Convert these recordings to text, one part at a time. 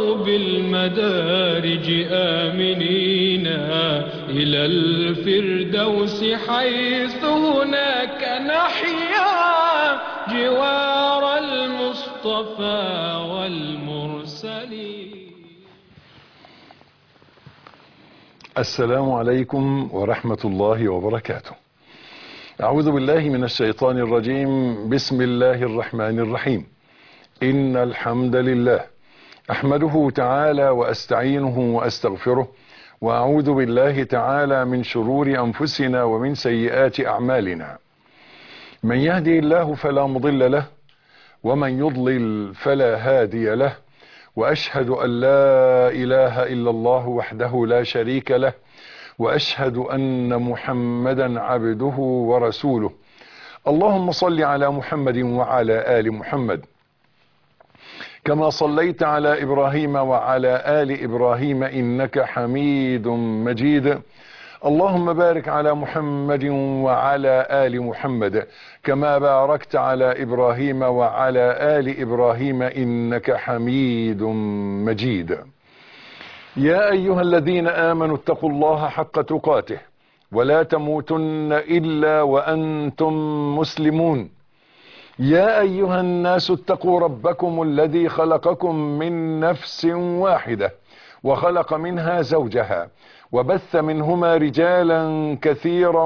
ارقوا بالمدارج آمنين إلى الفردوس حيث هناك نحيا جوار المصطفى والمرسلين السلام عليكم ورحمة الله وبركاته أعوذ بالله من الشيطان الرجيم بسم الله الرحمن الرحيم إن الحمد لله أحمده تعالى وأستعينه وأستغفره وأعوذ بالله تعالى من شرور أنفسنا ومن سيئات أعمالنا من يهدي الله فلا مضل له ومن يضلل فلا هادي له واشهد ان لا اله الا الله وحده لا شريك له واشهد ان محمدا عبده ورسوله اللهم صل على محمد وعلى ال محمد كما صليت على ابراهيم وعلى ال ابراهيم انك حميد مجيد اللهم بارك على محمد وعلى ال محمد كما باركت على ابراهيم وعلى ال ابراهيم انك حميد مجيد يا ايها الذين امنوا اتقوا الله حق تقاته ولا تموتن الا وانتم مسلمون يا ايها الناس اتقوا ربكم الذي خلقكم من نفس واحده وخلق منها زوجها وبث منهما رجالا كثيرا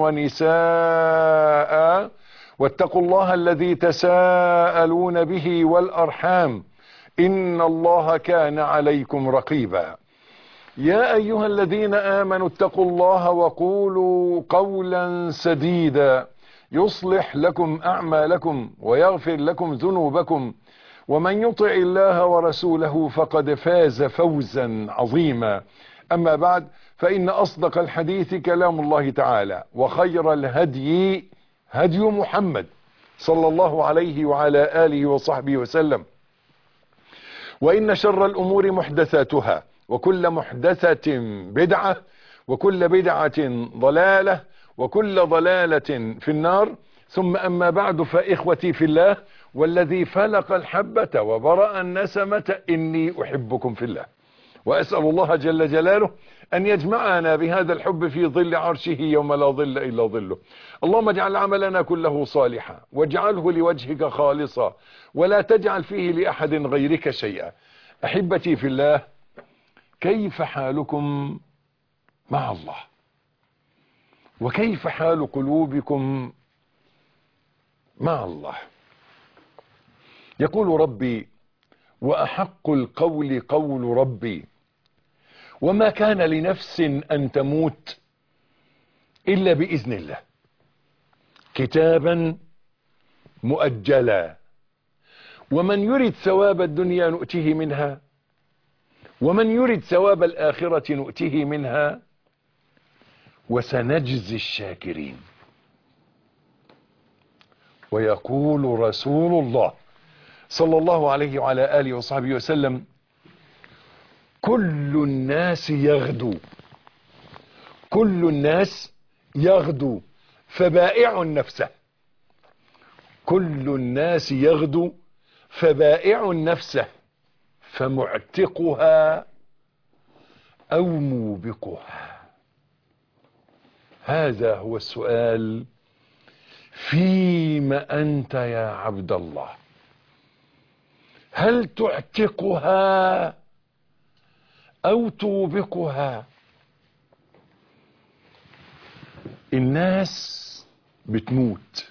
ونساء واتقوا الله الذي تساءلون به والارحام ان الله كان عليكم رقيبا يا ايها الذين امنوا اتقوا الله وقولوا قولا سديدا يصلح لكم اعمالكم ويغفر لكم ذنوبكم ومن يطع الله ورسوله فقد فاز فوزا عظيما اما بعد فان اصدق الحديث كلام الله تعالى وخير الهدي هدي محمد صلى الله عليه وعلى اله وصحبه وسلم وان شر الامور محدثاتها وكل محدثة بدعة وكل بدعة ضلالة وكل ضلالة في النار ثم أما بعد فإخوتي في الله والذي فلق الحبة وبرأ النسمة إني أحبكم في الله وأسأل الله جل جلاله أن يجمعنا بهذا الحب في ظل عرشه يوم لا ظل إلا ظله اللهم اجعل عملنا كله صالحا واجعله لوجهك خالصا ولا تجعل فيه لأحد غيرك شيئا أحبتي في الله كيف حالكم مع الله وكيف حال قلوبكم مع الله يقول ربي وأحق القول قول ربي وما كان لنفس أن تموت إلا بإذن الله كتابا مؤجلا ومن يرد ثواب الدنيا نؤته منها ومن يرد ثواب الآخرة نؤته منها وسنجزي الشاكرين ويقول رسول الله صلى الله عليه وعلى آله وصحبه وسلم كل الناس يغدو كل الناس يغدو فبائع نفسه كل الناس يغدو فبائع نفسه فمعتقها او موبقها هذا هو السؤال فيما انت يا عبد الله هل تعتقها او توبقها الناس بتموت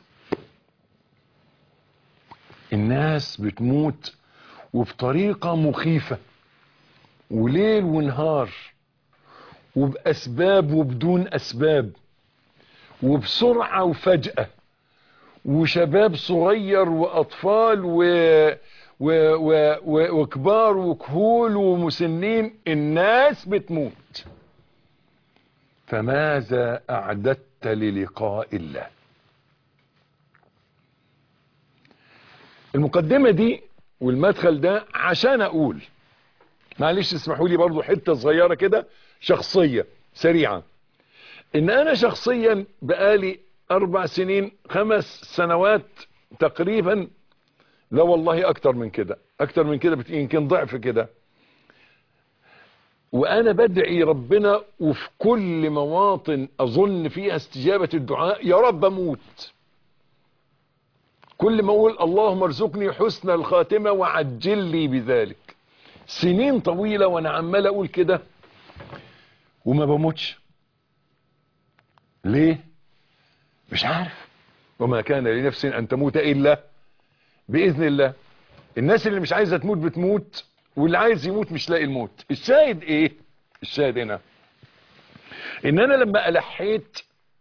الناس بتموت وبطريقة مخيفة وليل ونهار وبأسباب وبدون أسباب وبسرعة وفجأة وشباب صغير وأطفال و... و... و... و... وكبار وكهول ومسنين الناس بتموت فماذا أعددت للقاء الله المقدمة دي والمدخل ده عشان اقول معلش اسمحوا لي برضو حتة صغيرة كده شخصية سريعة ان انا شخصيا بقالي اربع سنين خمس سنوات تقريبا لا والله اكتر من كده اكتر من كده يمكن ضعف كده وانا بدعي ربنا وفي كل مواطن اظن فيها استجابة الدعاء يا رب اموت كل ما اقول اللهم ارزقني حسن الخاتمة وعجل لي بذلك سنين طويلة وانا عمال اقول كده وما بموتش ليه مش عارف وما كان لنفس ان تموت الا باذن الله الناس اللي مش عايزة تموت بتموت واللي عايز يموت مش لاقي الموت الشاهد ايه الشاهد هنا ان انا لما الحيت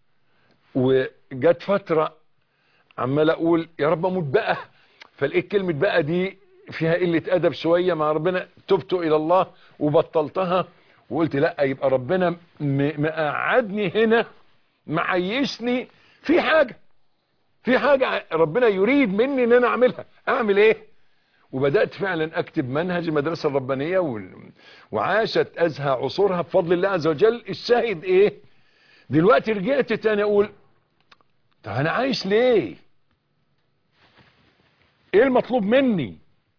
وجت فترة عمال اقول يا رب اموت بقى فلقيت كلمة بقى دي فيها قلة ادب شوية مع ربنا تبت الى الله وبطلتها وقلت لا يبقى ربنا مقعدني هنا معيشني في حاجة في حاجة ربنا يريد مني ان انا اعملها اعمل ايه وبدأت فعلا اكتب منهج المدرسة الربانية وعاشت ازهى عصورها بفضل الله عز وجل الشاهد ايه دلوقتي رجعت تاني اقول طب انا عايش ليه ايه المطلوب مني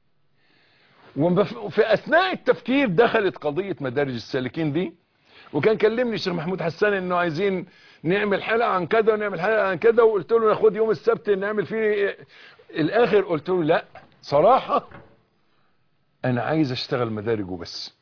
وفي اثناء التفكير دخلت قضية مدارج السالكين دي وكان كلمني الشيخ محمود حسان انه عايزين نعمل حلقة عن كذا ونعمل حلقة عن كذا وقلت له ناخد يوم السبت نعمل فيه الاخر قلت له لا صراحة انا عايز اشتغل مدارج وبس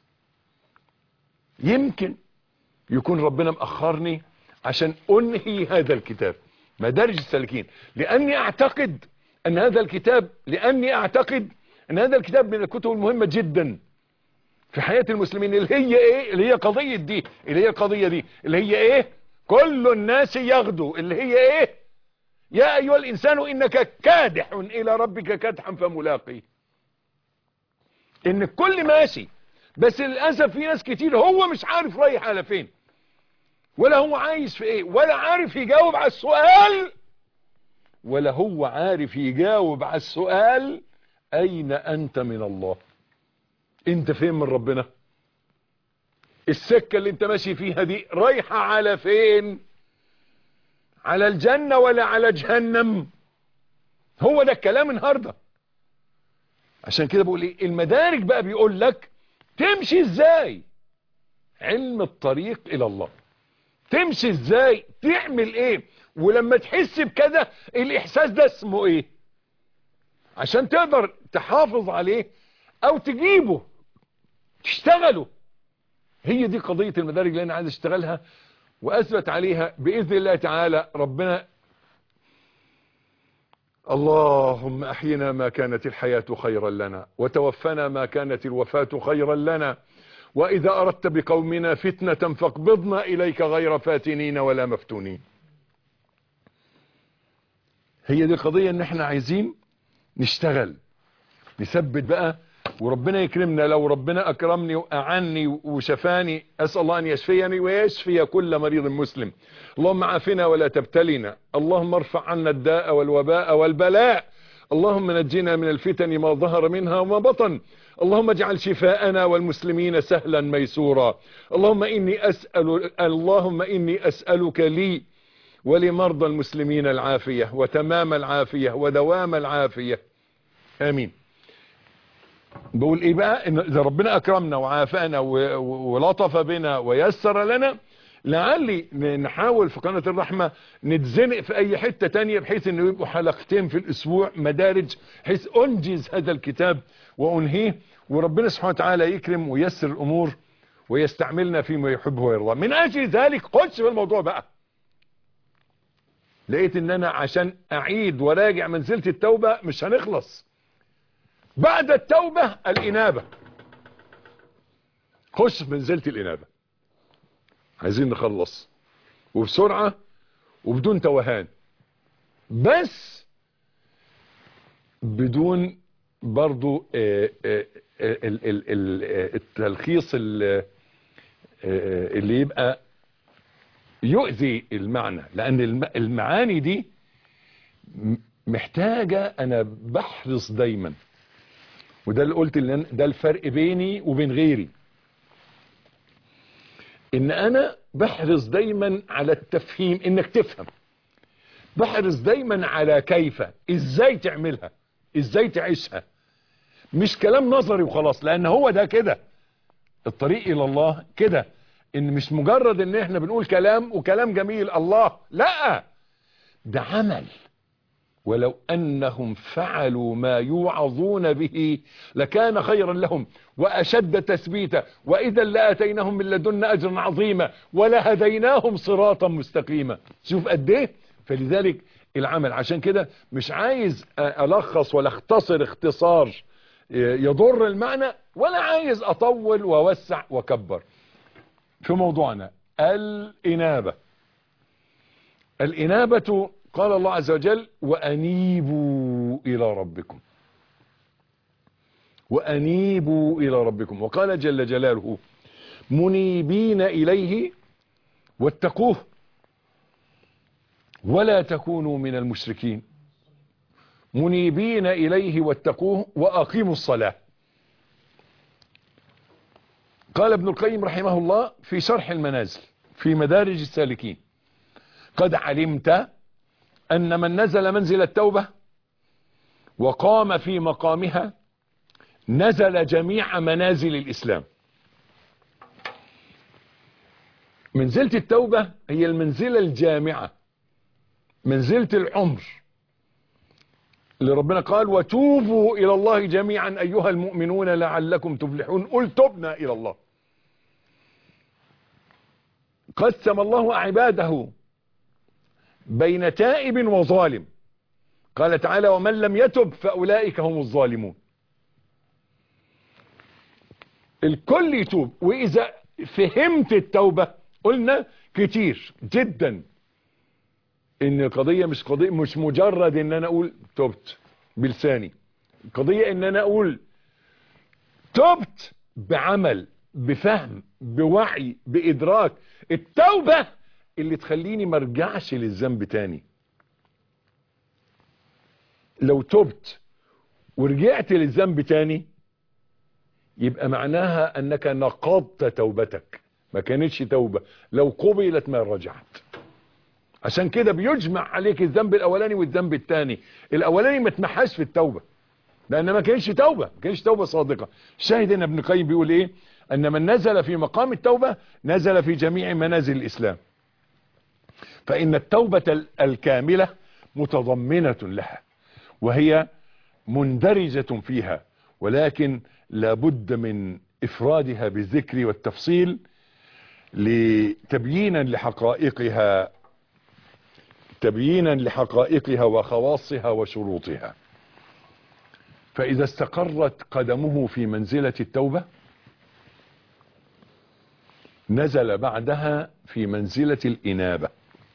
يمكن يكون ربنا مأخرني عشان انهي هذا الكتاب مدارج السالكين لاني اعتقد ان هذا الكتاب لاني اعتقد ان هذا الكتاب من الكتب المهمة جدا في حياة المسلمين اللي هي ايه اللي هي قضية دي اللي هي القضية دي اللي هي ايه كل الناس يغدو اللي هي ايه يا ايها الانسان انك كادح الى ربك كدحا فملاقيه ان الكل ماشي بس للاسف في ناس كتير هو مش عارف رايح على فين ولا هو عايز في ايه ولا عارف يجاوب على السؤال ولا هو عارف يجاوب على السؤال اين انت من الله انت فين من ربنا السكة اللي انت ماشي فيها دي رايحة على فين على الجنة ولا على جهنم هو ده الكلام النهاردة عشان كده بقول ايه المدارك بقى بيقول لك تمشي ازاي علم الطريق الى الله تمشي ازاي تعمل ايه ولما تحس بكده الاحساس ده اسمه ايه عشان تقدر تحافظ عليه او تجيبه تشتغله هي دي قضية المدارج اللي انا عايز اشتغلها واثبت عليها باذن الله تعالى ربنا اللهم احينا ما كانت الحياة خيرا لنا وتوفنا ما كانت الوفاة خيرا لنا واذا اردت بقومنا فتنة فاقبضنا اليك غير فاتنين ولا مفتونين هي دي القضية ان احنا عايزين نشتغل نثبت بقى وربنا يكرمنا لو ربنا اكرمني واعني وشفاني اسال الله ان يشفيني ويشفي كل مريض مسلم اللهم عافنا ولا تبتلنا اللهم ارفع عنا الداء والوباء والبلاء اللهم نجنا من الفتن ما ظهر منها وما بطن اللهم اجعل شفاءنا والمسلمين سهلا ميسورا اللهم اني اسال اللهم اني اسالك لي ولمرضى المسلمين العافيه وتمام العافيه ودوام العافيه امين بقول ايه بقى ان اذا ربنا اكرمنا وعافانا ولطف بنا ويسر لنا لعلي نحاول في قناة الرحمة نتزنق في اي حتة تانية بحيث انه يبقوا حلقتين في الاسبوع مدارج بحيث انجز هذا الكتاب وانهيه وربنا سبحانه وتعالى يكرم ويسر الامور ويستعملنا فيما يحبه ويرضى من اجل ذلك خش في الموضوع بقى لقيت ان انا عشان اعيد وراجع منزلة التوبة مش هنخلص بعد التوبة الانابة خش في منزلة الانابة عايزين نخلص وبسرعة وبدون توهان بس بدون برضو التلخيص اللي يبقى يؤذي المعنى لان المعاني دي محتاجة انا بحرص دايما وده اللي قلت اللي ده الفرق بيني وبين غيري ان انا بحرص دايما على التفهيم انك تفهم بحرص دايما على كيف ازاي تعملها ازاي تعيشها مش كلام نظري وخلاص لان هو ده كده الطريق الى الله كده ان مش مجرد ان احنا بنقول كلام وكلام جميل الله لا ده عمل ولو انهم فعلوا ما يوعظون به لكان خيرا لهم واشد تثبيتا واذا لاتيناهم من لدنا اجرا عظيما ولهديناهم صراطا مستقيما شوف قد ايه فلذلك العمل عشان كده مش عايز الخص ولا اختصر اختصار يضر المعنى ولا عايز اطول واوسع واكبر في موضوعنا الانابه الانابه قال الله عز وجل وأنيبوا إلى ربكم وأنيبوا إلى ربكم وقال جل جلاله منيبين إليه واتقوه ولا تكونوا من المشركين منيبين إليه واتقوه وأقيموا الصلاة قال ابن القيم رحمه الله في شرح المنازل في مدارج السالكين قد علمت أن من نزل منزل التوبة وقام في مقامها نزل جميع منازل الإسلام منزلة التوبة هي المنزلة الجامعة منزلة العمر اللي ربنا قال وتوبوا إلى الله جميعا أيها المؤمنون لعلكم تفلحون قل تبنا إلى الله قسم الله عباده بين تائب وظالم قال تعالى ومن لم يتب فأولئك هم الظالمون الكل يتوب وإذا فهمت التوبة قلنا كتير جدا ان القضية مش قضية مش مجرد ان انا اقول تبت بلساني القضية ان انا اقول تبت بعمل بفهم بوعي بادراك التوبة اللي تخليني ما ارجعش للذنب تاني لو تبت ورجعت للذنب تاني يبقى معناها انك نقضت توبتك ما كانتش توبة لو قبلت ما رجعت عشان كده بيجمع عليك الذنب الاولاني والذنب الثاني الاولاني ما تمحاش في التوبة لان ما كانش توبة ما كانش توبة صادقة شاهد ان ابن قيم بيقول ايه ان من نزل في مقام التوبة نزل في جميع منازل الاسلام فان التوبة الكاملة متضمنة لها وهي مندرجة فيها ولكن لابد من افرادها بالذكر والتفصيل لتبيينا لحقائقها تبيينا لحقائقها وخواصها وشروطها فإذا استقرت قدمه في منزلة التوبة نزل بعدها في منزلة الإنابة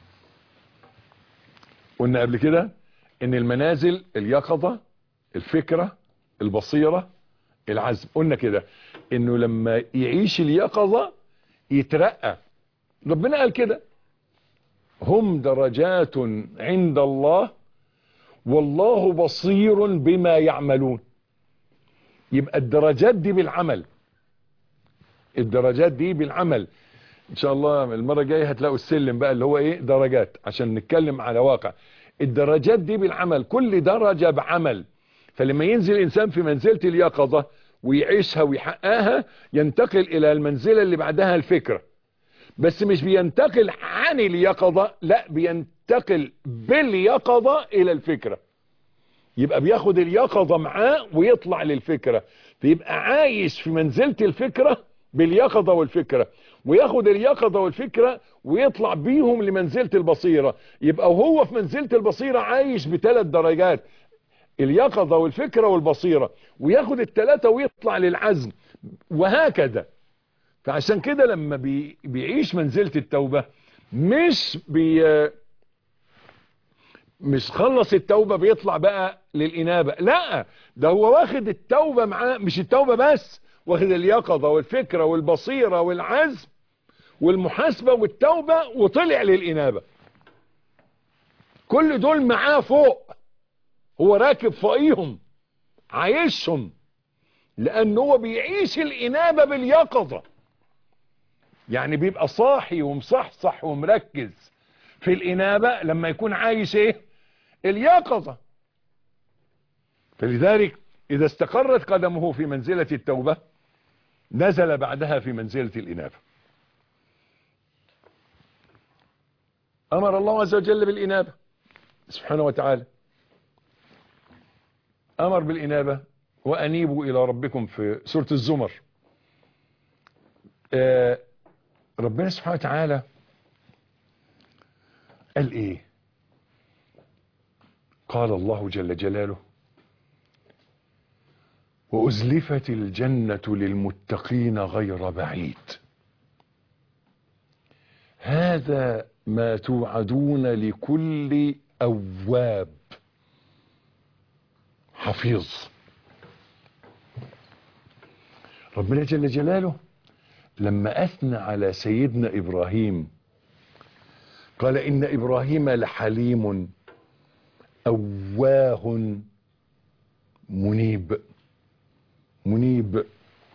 قلنا قبل كده ان المنازل اليقظة الفكرة البصيرة العزم قلنا كده انه لما يعيش اليقظة يترقى ربنا قال كده هم درجات عند الله والله بصير بما يعملون يبقى الدرجات دي بالعمل الدرجات دي بالعمل ان شاء الله المرة الجاية هتلاقوا السلم بقى اللي هو ايه درجات عشان نتكلم على واقع الدرجات دي بالعمل كل درجة بعمل فلما ينزل الانسان في منزلة اليقظة ويعيشها ويحققها ينتقل الى المنزلة اللي بعدها الفكرة بس مش بينتقل عن اليقظة لا بينتقل باليقظة الى الفكرة يبقى بياخد اليقظة معاه ويطلع للفكرة فيبقى عايش في منزلة الفكرة باليقظة والفكرة وياخد اليقظة والفكرة ويطلع بيهم لمنزلة البصيرة يبقى وهو في منزلة البصيرة عايش بثلاث درجات اليقظة والفكرة والبصيرة وياخد الثلاثة ويطلع للعزم وهكذا فعشان كده لما بي بيعيش منزلة التوبة مش بي مش خلص التوبة بيطلع بقى للإنابة لا ده هو واخد التوبة معاه مش التوبة بس واخد اليقظة والفكرة والبصيرة والعزم والمحاسبة والتوبة وطلع للإنابة كل دول معاه فوق هو راكب فوقيهم عايشهم لأنه هو بيعيش الإنابة باليقظة يعني بيبقى صاحي ومصحصح ومركز في الإنابة لما يكون عايش ايه اليقظة فلذلك إذا استقرت قدمه في منزلة التوبة نزل بعدها في منزلة الإنابة أمر الله عز وجل بالإنابة سبحانه وتعالى أمر بالإنابة وأنيبوا إلى ربكم في سورة الزمر آه ربنا سبحانه وتعالى قال إيه قال الله جل جلاله وأزلفت الجنة للمتقين غير بعيد هذا ما توعدون لكل أواب حفيظ ربنا جل جلاله لما أثنى على سيدنا إبراهيم قال إن إبراهيم لحليم أواه منيب منيب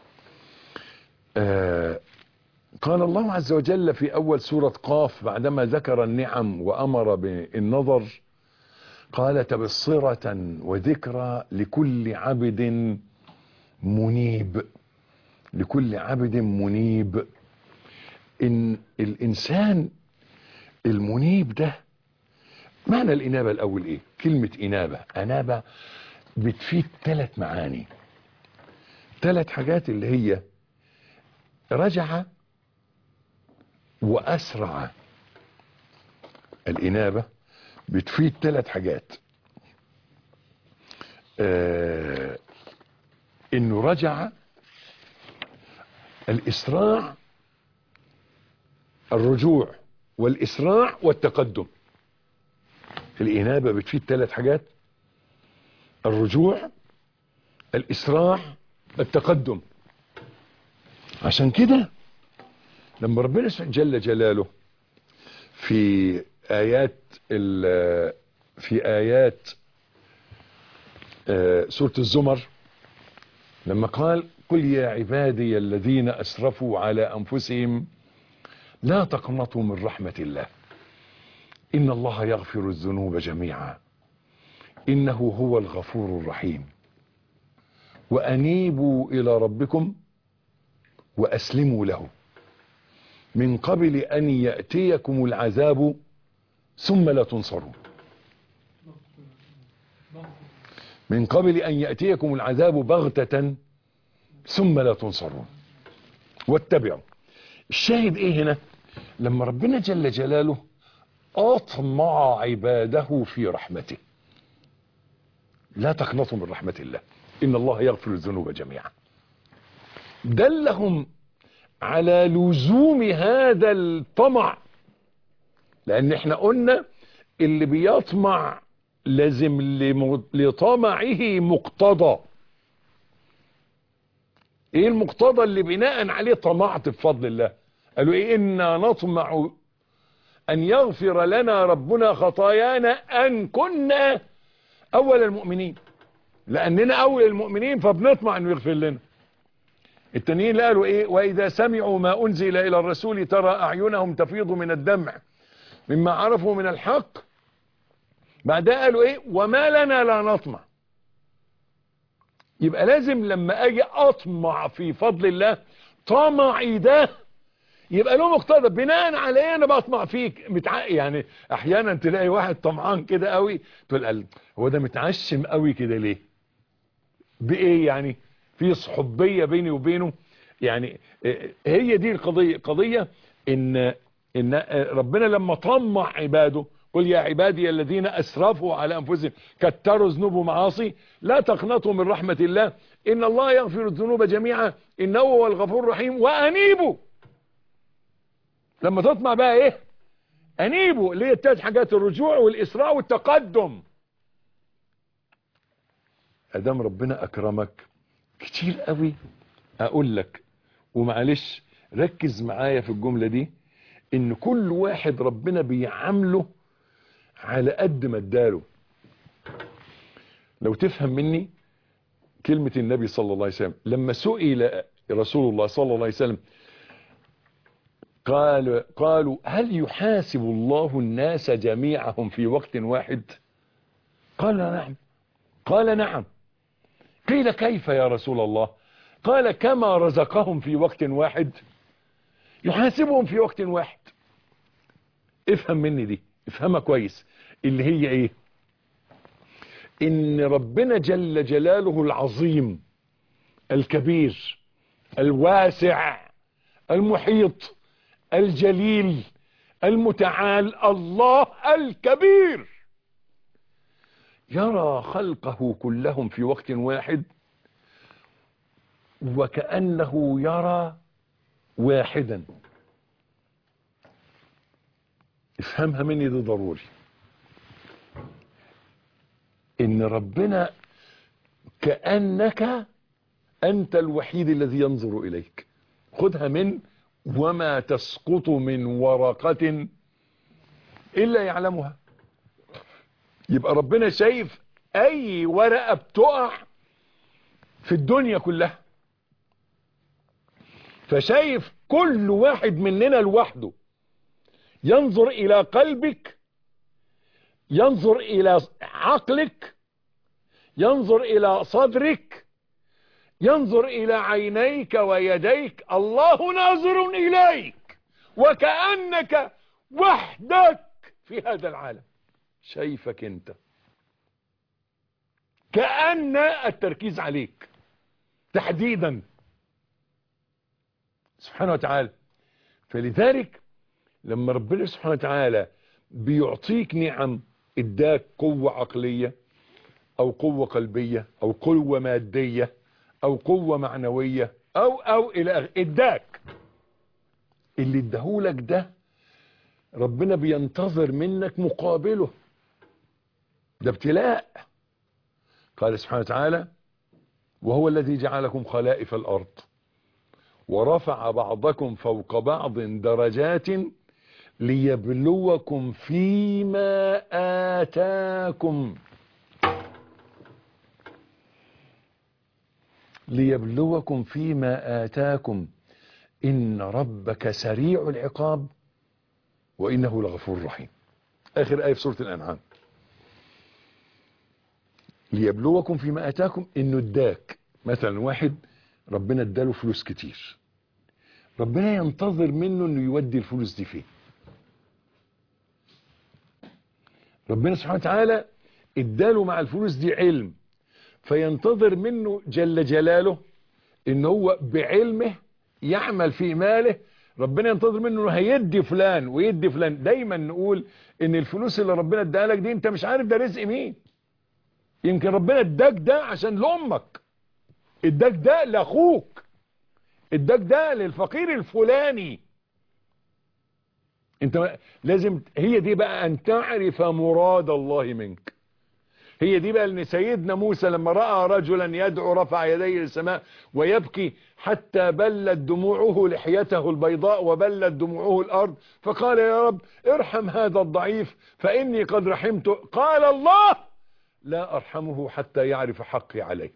آه قال الله عز وجل في أول سورة قاف بعدما ذكر النعم وأمر بالنظر قال تبصرة وذكرى لكل عبد منيب لكل عبد منيب إن الإنسان المنيب ده معنى الإنابة الأول إيه كلمة إنابة أنابة بتفيد ثلاث معاني ثلاث حاجات اللي هي رجع وأسرع الإنابة بتفيد ثلاث حاجات آه إنه رجع الإسراع الرجوع والإسراع والتقدم الإنابة بتفيد ثلاث حاجات الرجوع الإسراع التقدم عشان كده لما ربنا جل جلاله في آيات في آيات سورة الزمر لما قال قل يا عبادي الذين أسرفوا على أنفسهم لا تقنطوا من رحمة الله إن الله يغفر الذنوب جميعا إنه هو الغفور الرحيم وأنيبوا إلى ربكم وأسلموا له من قبل أن يأتيكم العذاب ثم لا تنصرون من قبل أن يأتيكم العذاب بغتة ثم لا تنصرون واتبعوا الشاهد ايه هنا لما ربنا جل جلاله اطمع عباده في رحمته لا تقنطوا من رحمة الله ان الله يغفر الذنوب جميعا دلهم على لزوم هذا الطمع لان احنا قلنا اللي بيطمع لازم لطمعه مقتضى ايه المقتضى اللي بناء عليه طمعت بفضل الله قالوا ايه انا نطمع ان يغفر لنا ربنا خطايانا ان كنا اول المؤمنين لاننا اول المؤمنين فبنطمع انه يغفر لنا التانيين قالوا ايه واذا سمعوا ما انزل الى الرسول ترى اعينهم تفيض من الدمع مما عرفوا من الحق بعدها قالوا ايه وما لنا لا نطمع يبقى لازم لما اجي اطمع في فضل الله طمعي ده يبقى له مقتضى بناء على ايه انا بطمع فيك متع... يعني احيانا تلاقي واحد طمعان كده قوي تقول قال هو ده متعشم قوي كده ليه بايه يعني في صحوبيه بيني وبينه يعني هي دي القضيه قضيه ان ان ربنا لما طمع عباده قل يا عبادي الذين أسرفوا على أنفسهم كتروا ذنوب ومعاصي لا تقنطوا من رحمة الله إن الله يغفر الذنوب جميعا إنه هو الغفور الرحيم وأنيبوا لما تطمع بقى إيه أنيبوا اللي هي التلات حاجات الرجوع والإسراء والتقدم أدام ربنا أكرمك كتير قوي أقول لك ومعلش ركز معايا في الجملة دي إن كل واحد ربنا بيعامله على قد ما اداله لو تفهم مني كلمة النبي صلى الله عليه وسلم لما سئل رسول الله صلى الله عليه وسلم قال قالوا هل يحاسب الله الناس جميعهم في وقت واحد قال نعم قال نعم قيل كيف يا رسول الله قال كما رزقهم في وقت واحد يحاسبهم في وقت واحد افهم مني دي افهمها كويس اللي هي ايه ان ربنا جل جلاله العظيم الكبير الواسع المحيط الجليل المتعال الله الكبير يرى خلقه كلهم في وقت واحد وكأنه يرى واحدا افهمها مني ده ضروري ان ربنا كأنك انت الوحيد الذي ينظر اليك خذها من وما تسقط من ورقة الا يعلمها يبقى ربنا شايف اي ورقة بتقع في الدنيا كلها فشايف كل واحد مننا لوحده ينظر الى قلبك ينظر الى عقلك ينظر الى صدرك ينظر الى عينيك ويديك الله ناظر اليك وكأنك وحدك في هذا العالم شايفك انت كأن التركيز عليك تحديدا سبحانه وتعالى فلذلك لما ربنا سبحانه وتعالى بيعطيك نعم اداك قوة عقلية او قوة قلبية او قوة مادية او قوة معنوية او او الى اداك اللي اداهولك ده ربنا بينتظر منك مقابله ده ابتلاء قال سبحانه وتعالى وهو الذي جعلكم خلائف الارض ورفع بعضكم فوق بعض درجات ليبلوكم فيما آتاكم ليبلوكم فيما آتاكم إن ربك سريع العقاب وإنه لغفور رحيم آخر آية في سورة الأنعام ليبلوكم فيما آتاكم إنه اداك مثلا واحد ربنا اداله فلوس كتير ربنا ينتظر منه انه يودي الفلوس دي فين ربنا سبحانه وتعالى اداله مع الفلوس دي علم فينتظر منه جل جلاله ان هو بعلمه يعمل في ماله ربنا ينتظر منه انه هيدي فلان ويدي فلان دايما نقول ان الفلوس اللي ربنا اداها لك دي انت مش عارف ده رزق مين يمكن ربنا اداك ده عشان لامك اداك ده لاخوك اداك ده للفقير الفلاني انت لازم هي دي بقى ان تعرف مراد الله منك هي دي بقى ان سيدنا موسى لما راى رجلا يدعو رفع يديه للسماء ويبكي حتى بلت دموعه لحيته البيضاء وبلت دموعه الارض فقال يا رب ارحم هذا الضعيف فاني قد رحمته قال الله لا ارحمه حتى يعرف حقي عليه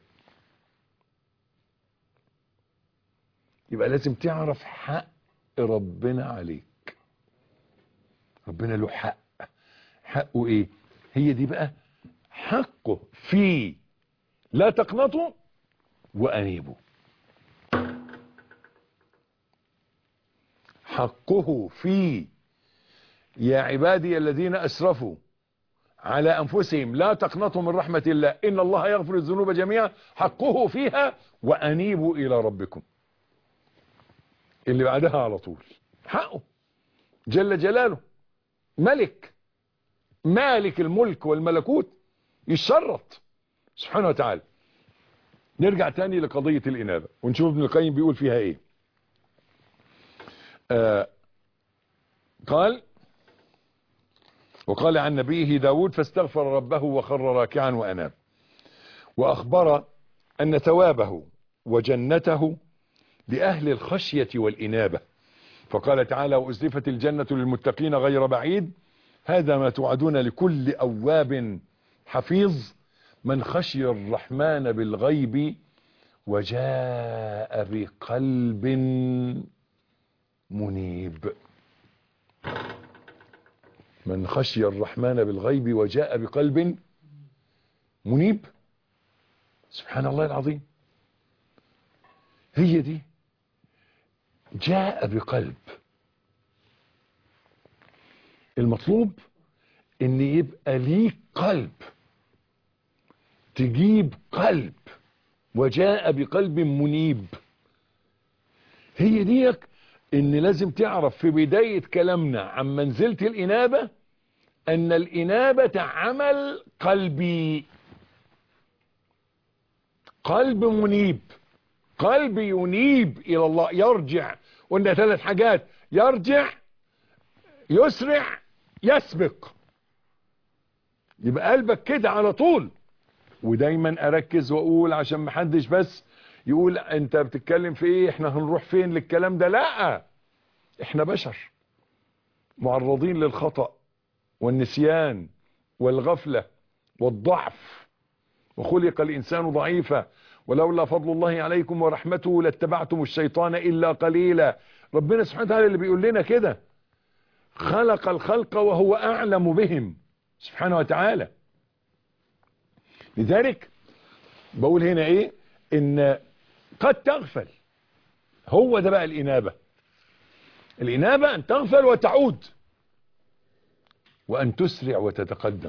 يبقى لازم تعرف حق ربنا عليك ربنا له حق حقه ايه هي دي بقى حقه في لا تقنطوا وانيبوا حقه في يا عبادي الذين اسرفوا على انفسهم لا تقنطوا من رحمة الله ان الله يغفر الذنوب جميعا حقه فيها وانيبوا الى ربكم اللي بعدها على طول حقه جل جلاله ملك مالك الملك والملكوت يشرط سبحانه وتعالى نرجع تاني لقضية الإنابة ونشوف ابن القيم بيقول فيها ايه آه قال وقال عن نبيه داود فاستغفر ربه وخر راكعا وأناب وأخبر أن ثوابه وجنته لأهل الخشية والإنابة فقال تعالى وأزلفت الجنة للمتقين غير بعيد هذا ما توعدون لكل أواب حفيظ من خشي الرحمن بالغيب وجاء بقلب منيب من خشي الرحمن بالغيب وجاء بقلب منيب سبحان الله العظيم هي دي جاء بقلب المطلوب ان يبقى ليك قلب تجيب قلب وجاء بقلب منيب هي ديك ان لازم تعرف في بداية كلامنا عن منزلة الانابة ان الانابة عمل قلبي قلب منيب قلب ينيب الى الله يرجع قلنا ثلاث حاجات يرجع يسرع يسبق يبقى قلبك كده على طول ودايما اركز واقول عشان محدش بس يقول انت بتتكلم في ايه احنا هنروح فين للكلام ده لا احنا بشر معرضين للخطأ والنسيان والغفلة والضعف وخلق الانسان ضعيفا ولولا فضل الله عليكم ورحمته لاتبعتم الشيطان الا قليلا ربنا سبحانه وتعالى اللي بيقول لنا كده خلق الخلق وهو اعلم بهم سبحانه وتعالى لذلك بقول هنا ايه ان قد تغفل هو ده بقى الانابة الانابة ان تغفل وتعود وان تسرع وتتقدم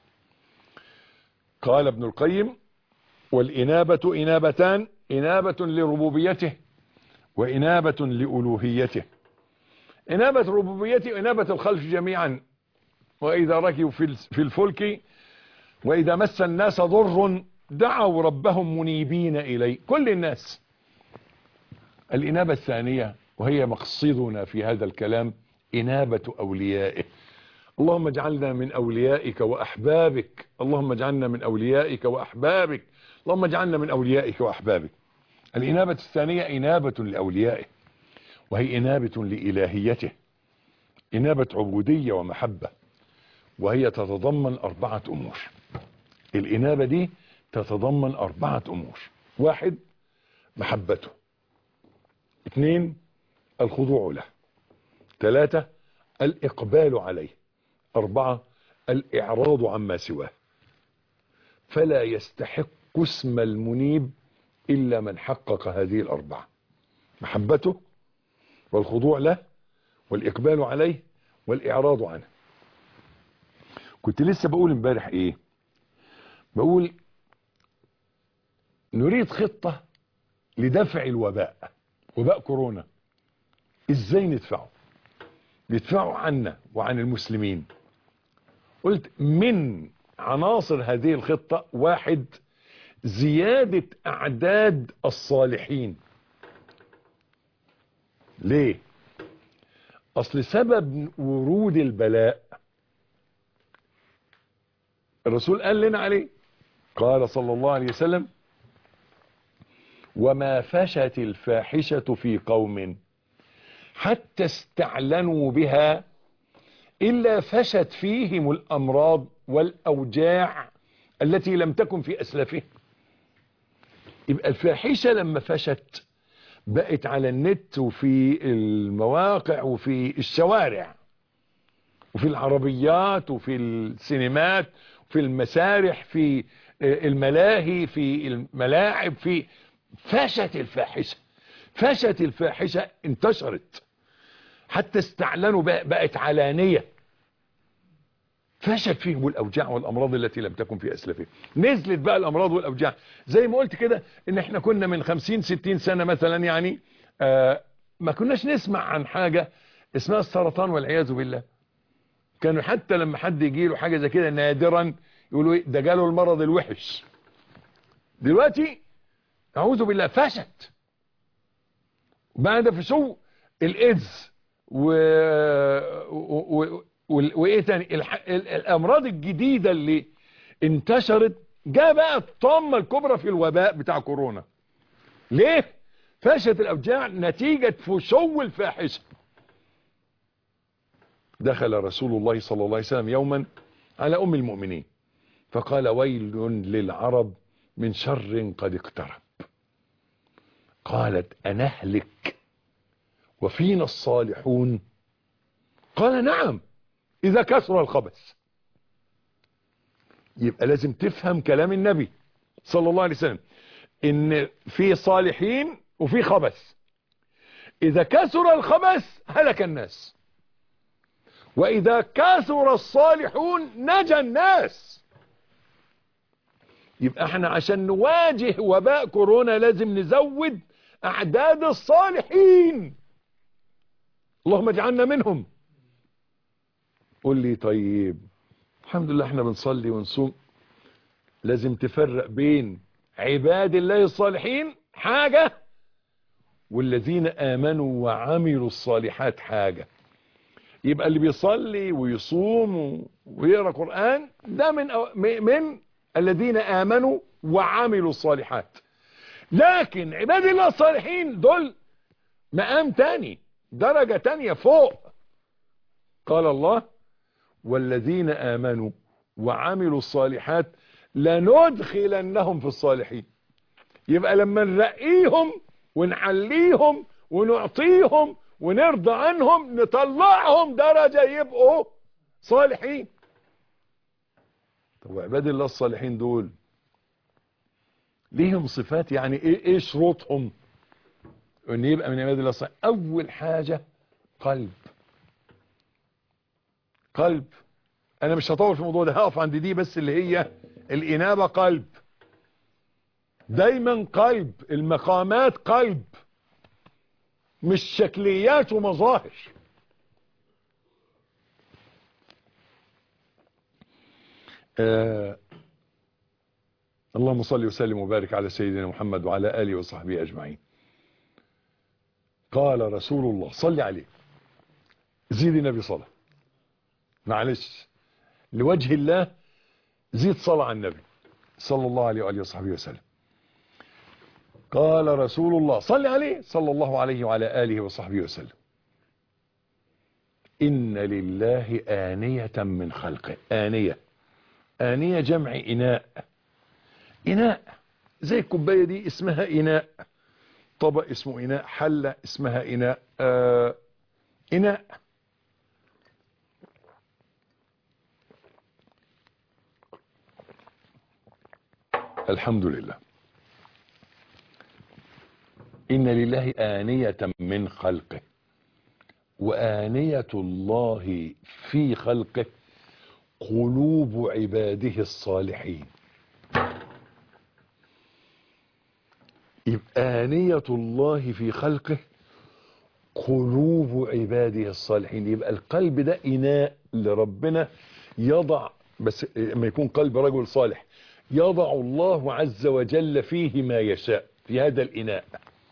قال ابن القيم والانابة انابتان انابة لربوبيته وانابة لالوهيته انابة ربوبيته انابة الخلق جميعا واذا ركبوا في الفلك واذا مس الناس ضر دعوا ربهم منيبين اليه كل الناس الانابة الثانية وهي مقصدنا في هذا الكلام انابة اوليائه اللهم اجعلنا من اوليائك واحبابك اللهم اجعلنا من اوليائك واحبابك اللهم اجعلنا من اوليائك واحبابك الانابة الثانية انابة لاوليائه وهي انابة لالهيته انابة عبودية ومحبة وهي تتضمن اربعة امور الانابة دي تتضمن اربعة امور واحد محبته اثنين الخضوع له ثلاثة الاقبال عليه اربعة الاعراض عما سواه فلا يستحق اسم المنيب الا من حقق هذه الاربعة محبته والخضوع له والاقبال عليه والاعراض عنه كنت لسه بقول امبارح ايه بقول نريد خطة لدفع الوباء وباء كورونا ازاي ندفعه ندفعه عنا وعن المسلمين قلت من عناصر هذه الخطة واحد زيادة اعداد الصالحين ليه اصل سبب ورود البلاء الرسول قال لنا عليه قال صلى الله عليه وسلم وما فشت الفاحشة في قوم حتى استعلنوا بها إلا فشت فيهم الأمراض والأوجاع التي لم تكن في أسلافهم يبقى الفاحشة لما فشت بقت على النت وفي المواقع وفي الشوارع وفي العربيات وفي السينمات في المسارح في الملاهي في الملاعب في فشت الفاحشة فشت الفاحشة انتشرت حتى استعلنوا بقت علانية فشت فيهم الأوجاع والأمراض التي لم تكن في أسلافهم نزلت بقى الأمراض والأوجاع زي ما قلت كده إن احنا كنا من خمسين ستين سنة مثلا يعني آه ما كناش نسمع عن حاجة اسمها السرطان والعياذ بالله كانوا حتى لما حد يجي له حاجة زي كده نادرا يقولوا ايه ده جاله المرض الوحش دلوقتي اعوذ بالله فشت بعد فشو الايدز و... و... و... وايه تاني الح... الامراض الجديدة اللي انتشرت جاء بقى الطامة الكبرى في الوباء بتاع كورونا ليه فشت الاوجاع نتيجة فشو الفاحشة دخل رسول الله صلى الله عليه وسلم يوما على ام المؤمنين فقال ويل للعرب من شر قد اقترب قالت أنهلك وفينا الصالحون قال نعم إذا كثر الخبث يبقى لازم تفهم كلام النبي صلى الله عليه وسلم إن في صالحين وفي خبث اذا كثر الخبث هلك الناس واذا كثر الصالحون نجا الناس يبقى احنا عشان نواجه وباء كورونا لازم نزود اعداد الصالحين اللهم اجعلنا منهم قول لي طيب الحمد لله احنا بنصلي ونصوم لازم تفرق بين عباد الله الصالحين حاجة والذين آمنوا وعملوا الصالحات حاجة يبقى اللي بيصلي ويصوم ويقرأ قرآن ده من, أو من الذين آمنوا وعملوا الصالحات لكن عباد الله الصالحين دول مقام تاني درجة تانية فوق قال الله والذين آمنوا وعملوا الصالحات لندخلنهم في الصالحين يبقى لما نرقيهم ونعليهم ونعطيهم ونرضى عنهم نطلعهم درجة يبقوا صالحين طب عباد الله الصالحين دول ليهم صفات يعني ايه ايه شروطهم ان يبقى من عباد الله الصالحين اول حاجة قلب قلب انا مش هطول في الموضوع ده هقف عند دي بس اللي هي الانابة قلب دايما قلب المقامات قلب مش شكليات ومظاهر آه اللهم صل وسلم وبارك على سيدنا محمد وعلى آله وصحبه أجمعين قال رسول الله صل عليه زيد النبي صلاة معلش لوجه الله زيد صلاة على النبي صلى الله عليه وآله وصحبه وسلم قال رسول الله صل عليه صلى الله عليه وعلى آله وصحبه وسلم إن لله آنية من خلقه آنية آنية جمع إناء إناء زي الكوباية دي اسمها إناء طبق اسمه إناء حلة اسمها إناء آه إناء الحمد لله إن لله آنية من خلقه وآنية الله في خلقه قلوب عباده الصالحين يبقى آنية الله في خلقه قلوب عباده الصالحين يبقى القلب ده إناء لربنا يضع بس لما يكون قلب رجل صالح يضع الله عز وجل فيه ما يشاء في هذا الإناء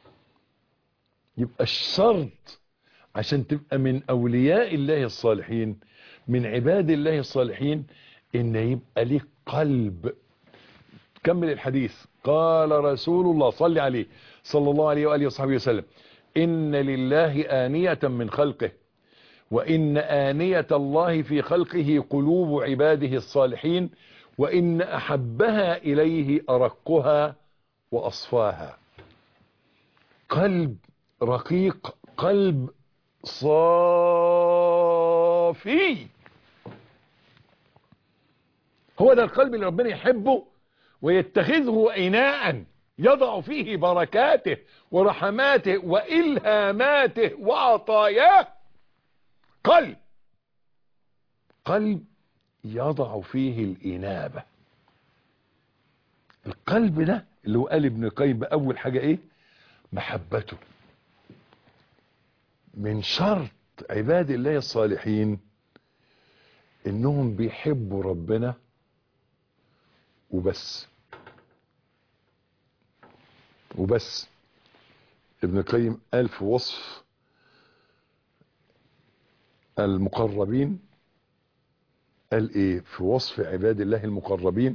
يبقى الشرط عشان تبقى من أولياء الله الصالحين من عباد الله الصالحين إن يبقى ليك قلب كمل الحديث قال رسول الله صلى عليه صلى الله عليه وآله وصحبه وسلم إن لله آنية من خلقه وإن آنية الله في خلقه قلوب عباده الصالحين وإن أحبها إليه أرقها وأصفاها قلب رقيق قلب صافي هو ده القلب اللي ربنا يحبه ويتخذه إناء يضع فيه بركاته ورحماته وإلهاماته وعطاياه قلب قلب يضع فيه الإنابة القلب ده اللي هو قال ابن قيم أول حاجة إيه محبته من شرط عباد الله الصالحين إنهم بيحبوا ربنا وبس وبس ابن قيم قال في وصف المقربين قال ايه في وصف عباد الله المقربين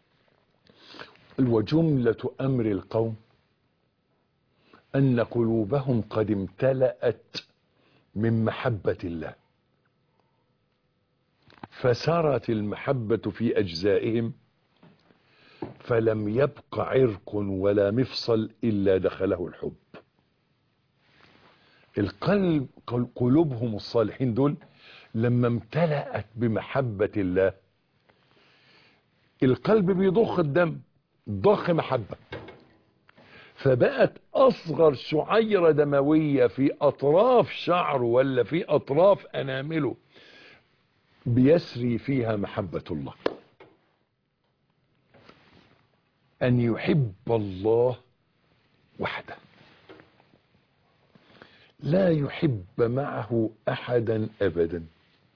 وجملة امر القوم ان قلوبهم قد امتلأت من محبة الله فسرت المحبة في اجزائهم فلم يبق عرق ولا مفصل الا دخله الحب القلب قلوبهم الصالحين دول لما امتلأت بمحبة الله القلب بيضخ الدم ضخ محبة فبقت اصغر شعيرة دموية في اطراف شعره ولا في اطراف انامله بيسري فيها محبة الله ان يحب الله وحده لا يحب معه احدا ابدا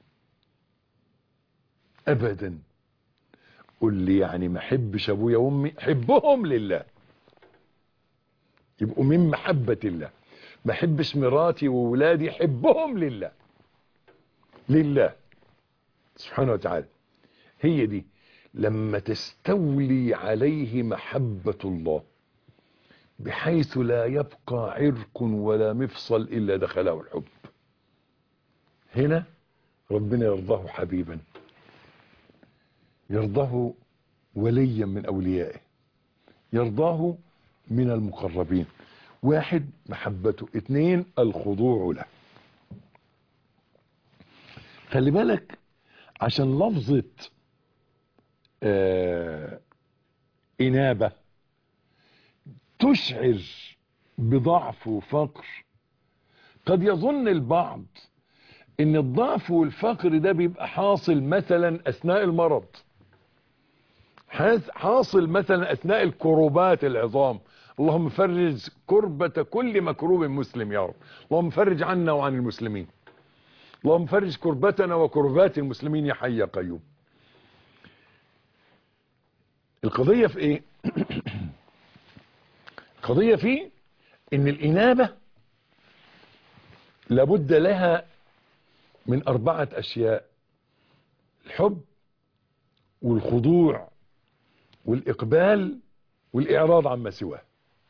ابدا قل لي يعني ما احبش ابويا وامي حبهم لله يبقوا من محبة الله ما احبش مراتي وولادي حبهم لله لله سبحانه وتعالى هي دي لما تستولي عليه محبة الله بحيث لا يبقى عرق ولا مفصل إلا دخله الحب هنا ربنا يرضاه حبيبا يرضاه وليا من أوليائه يرضاه من المقربين واحد محبته اثنين الخضوع له خلي بالك عشان لفظة آه إنابة تشعر بضعف وفقر قد يظن البعض ان الضعف والفقر ده بيبقى حاصل مثلا اثناء المرض حاصل مثلا اثناء الكروبات العظام اللهم فرج كربة كل مكروب مسلم يا رب اللهم فرج عنا وعن المسلمين اللهم فرج كربتنا وكربات المسلمين يا حي يا قيوم القضية في ايه القضية في ان الانابة لابد لها من اربعة اشياء الحب والخضوع والاقبال والاعراض عما سواه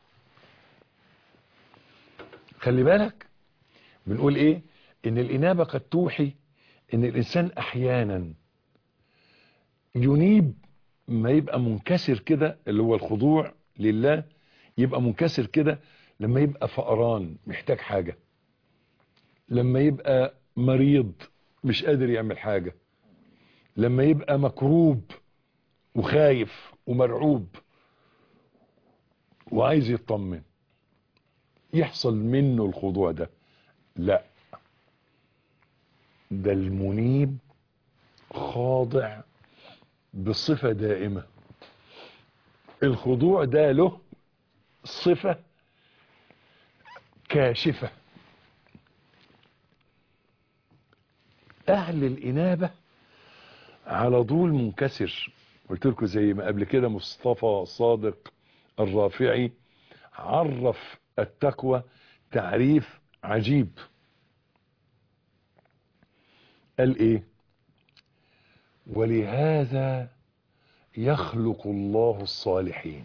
خلي بالك بنقول ايه ان الانابة قد توحي ان الانسان احيانا ينيب ما يبقى منكسر كده اللي هو الخضوع لله يبقى منكسر كده لما يبقى فقران محتاج حاجة لما يبقى مريض مش قادر يعمل حاجة لما يبقى مكروب وخايف ومرعوب وعايز يطمن يحصل منه الخضوع ده لا ده المنيب خاضع بصفة دائمة الخضوع ده له صفة كاشفة أهل الإنابة على طول منكسر قلت لكم زي ما قبل كده مصطفى صادق الرافعي عرف التقوى تعريف عجيب قال ايه ولهذا يخلق الله الصالحين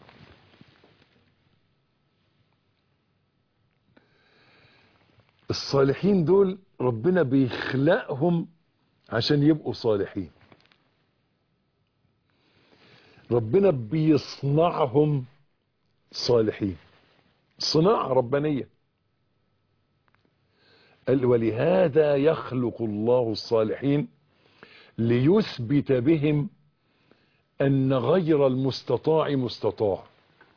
الصالحين دول ربنا بيخلقهم عشان يبقوا صالحين ربنا بيصنعهم صالحين صناعة ربانية قال ولهذا يخلق الله الصالحين ليثبت بهم أن غير المستطاع مستطاع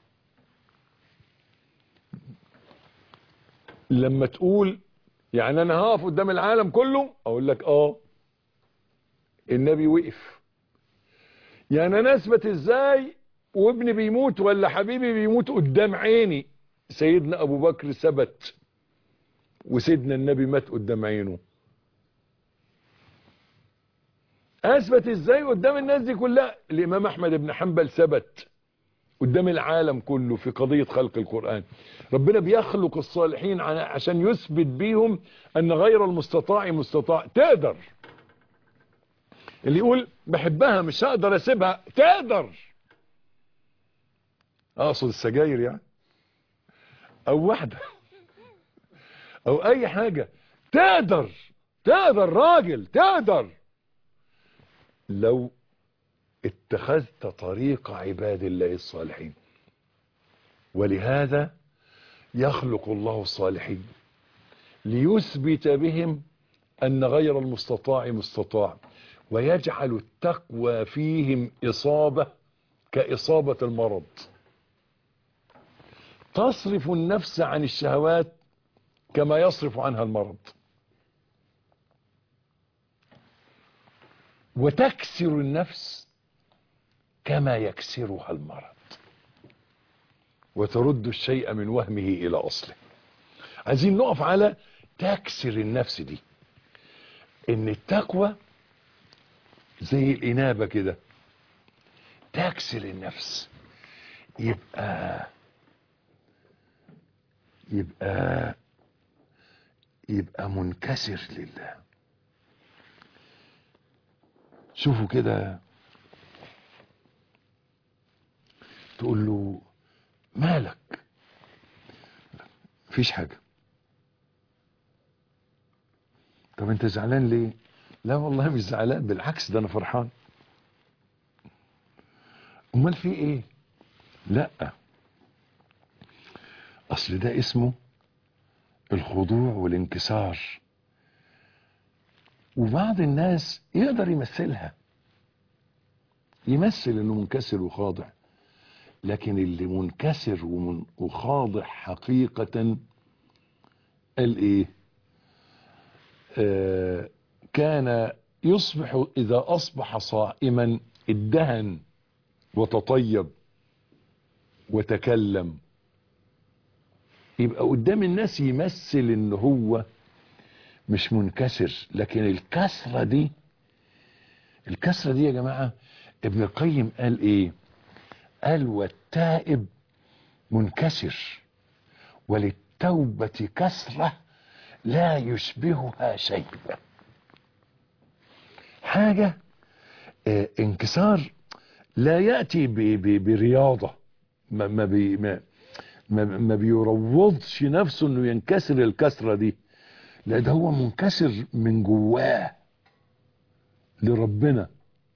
لما تقول يعني أنا هقف قدام العالم كله أقول لك آه النبي وقف يعني أنا أثبت إزاي وابني بيموت ولا حبيبي بيموت قدام عيني سيدنا أبو بكر ثبت وسيدنا النبي مات قدام عينه اثبت ازاي قدام الناس دي كلها الامام احمد بن حنبل ثبت قدام العالم كله في قضية خلق القرآن ربنا بيخلق الصالحين عشان يثبت بيهم ان غير المستطاع مستطاع تقدر اللي يقول بحبها مش هقدر اسيبها تقدر اقصد السجاير يعني او واحدة او اي حاجة تقدر تقدر راجل تقدر لو اتخذت طريق عباد الله الصالحين ولهذا يخلق الله الصالحين ليثبت بهم أن غير المستطاع مستطاع ويجعل التقوى فيهم إصابة كإصابة المرض تصرف النفس عن الشهوات كما يصرف عنها المرض وتكسر النفس كما يكسرها المرض وترد الشيء من وهمه الى اصله عايزين نقف على تكسر النفس دي ان التقوى زي الانابه كده تكسر النفس يبقى يبقى يبقى منكسر لله شوفوا كده تقول له مالك مفيش حاجة طب انت زعلان ليه لا والله مش زعلان بالعكس ده انا فرحان امال في ايه لا اصل ده اسمه الخضوع والانكسار وبعض الناس يقدر يمثلها يمثل انه منكسر وخاضع لكن اللي منكسر ومن وخاضع حقيقة قال ايه آه كان يصبح اذا اصبح صائما ادهن وتطيب وتكلم يبقى قدام الناس يمثل ان هو مش منكسر لكن الكسرة دي الكسرة دي يا جماعة ابن القيم قال ايه قال والتائب منكسر وللتوبة كسرة لا يشبهها شيء حاجة اه انكسار لا يأتي ب ب برياضة ما, ما, بي ما, ما, ما بيروضش نفسه انه ينكسر الكسرة دي لا ده هو منكسر من جواه لربنا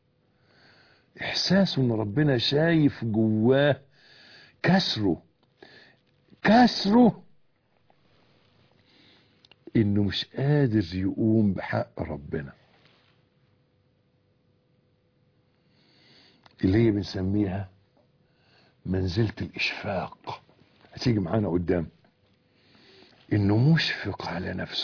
احساسه ان ربنا شايف جواه كسره كسره انه مش قادر يقوم بحق ربنا اللي هي بنسميها منزلة الاشفاق هتيجي معانا قدام انه مشفق على نفسه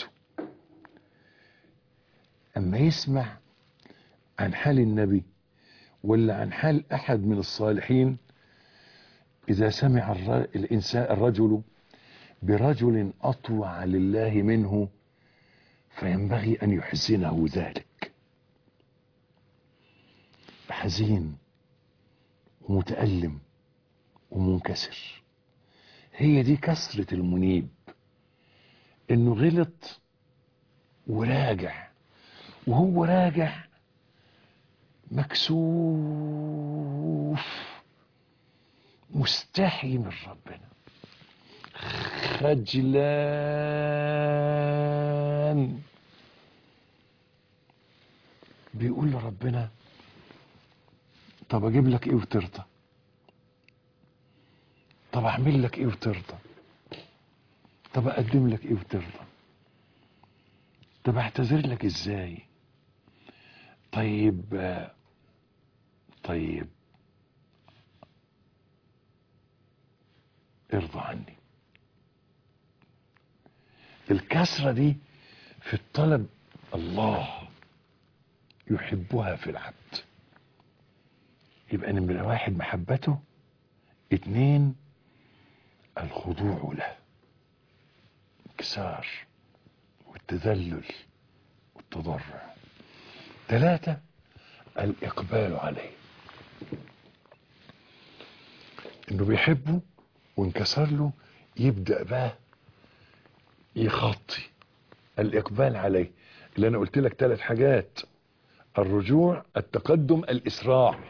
اما يسمع عن حال النبي ولا عن حال احد من الصالحين اذا سمع الانسان الرجل برجل اطوع لله منه فينبغي ان يحزنه ذلك حزين ومتألم ومنكسر هي دي كسرة المنيب انه غلط وراجع وهو راجع مكسوف مستحي من ربنا خجلان بيقول لربنا طب اجيب لك ايه وترضى طب اعمل لك ايه وترضى طب اقدم لك ايه وترضى طب اعتذر لك ازاي طيب طيب ارضى عني الكسرة دي في الطلب الله يحبها في العبد يبقى نمرة واحد محبته اتنين الخضوع له انكسار والتذلل والتضرع ثلاثة الإقبال عليه إنه بيحبه وانكسر له يبدأ بقى يخطي الإقبال عليه اللي أنا قلت لك ثلاث حاجات الرجوع التقدم الإسراع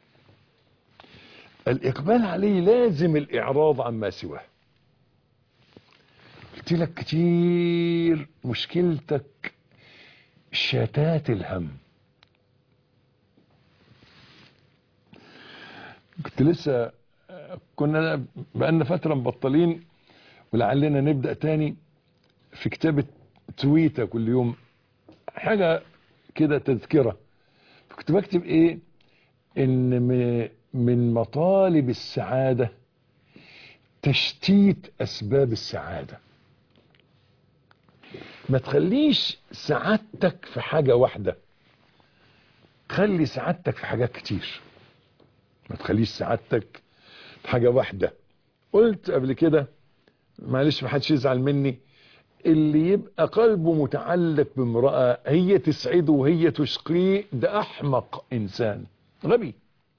الإقبال عليه لازم الإعراض عما سواه قلت لك كتير مشكلتك شتات الهم كنت لسه كنا بقالنا فترة مبطلين ولعلنا نبدأ تاني في كتابة تويتة كل يوم حاجة كده تذكرة كنت بكتب ايه ان من مطالب السعادة تشتيت اسباب السعادة ما تخليش سعادتك في حاجة واحدة خلي سعادتك في حاجات كتير ما تخليش سعادتك في حاجة واحدة قلت قبل كده معلش ما حدش يزعل مني اللي يبقى قلبه متعلق بامرأة هي تسعده وهي تشقيه ده احمق انسان غبي